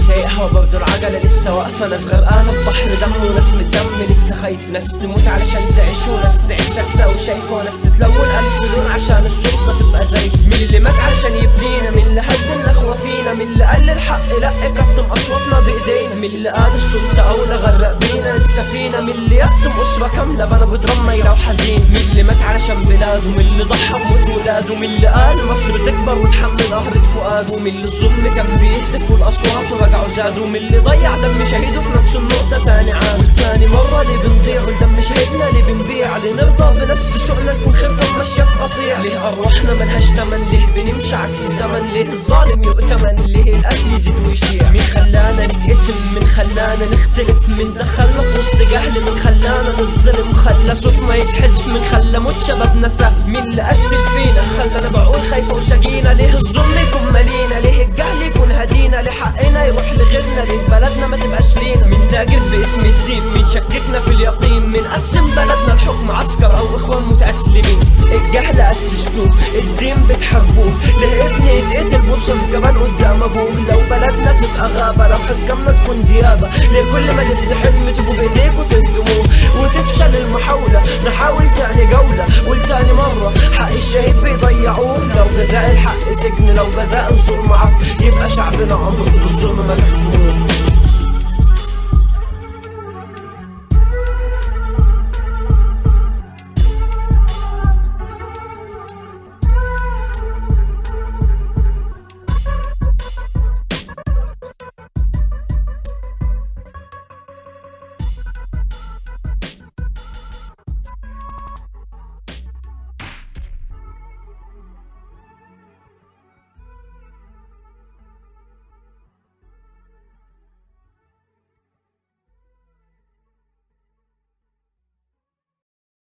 سايقها وبرضه العجلة لسه واقفة ناس غرقانة في بحر دم وناس من الدم لسه خايف ناس تموت علشان تعيش وناس تعيش ساكتة وشايفة وناس تتلون ألف لون عشان الشرطة تبقى زيف مين اللي مات علشان يبنينا مين اللي هد النخوة فينا مين اللي قال الحق لا كتم أصواتنا بإيدينا مين اللي قال السلطة أولى غرق بينا السفينة مين اللي يتم أسرة كاملة بنا بدرام ميلة وحزين مين اللي مات علشان بلاده مين اللي ضحى بموت ولاده مين اللي قال مصر تكبر وتحمل قهرة فؤاده مين اللي الظلم كان بيهتف والأصوات ورجعوا زادوا مين اللي ضيع دم شهيده في نفس النقطة تاني عاد تاني مرة ليه بنضيع ودم شهيدنا ليه بنبيع ليه نرضى بناس تسوقنا نكون خرفة ماشية في قطيع ليه أرواحنا ملهاش تمن ليه بنمشي عكس الزمن ليه الظالم يؤتمن ليه القتل يزيد ويشيع مين خلانا نتقسم مين خلانا نختلف مين دخلنا في وسط جهل مين خلانا نتظلم خلى صوتنا يتحذف مين خلى موت شبابنا سهل مين اللي قتل فينا خلانا بعقول خايفة وسجينة ليه الظلم يكون مالينا ليه الجهل يكون هدينا ليه حقنا يروح لغيرنا ليه بلدنا ما تبقاش لينا مين تاجر باسم الدين مين شككنا في اليقين مين قسم بلدنا الحكم عسكر او اخوان متأسلمين الجهل اسستوه الدين بتحبوه ليه ابني يتقتل برصاص جبان قدام ابوه لو بلدنا تبقى غابة لو حكامنا تكون ديابة ليه كل ما نبني حلم تبقوا بايديكوا تهدموه وتفشل المحاولة نحاول تاني جولة والتاني مرة حق الشهيد بيضيعوه لو جزاء الحق سجن لو جزاء الظلم عفو يبقى شعبنا عمره بالظلم ما تحكموه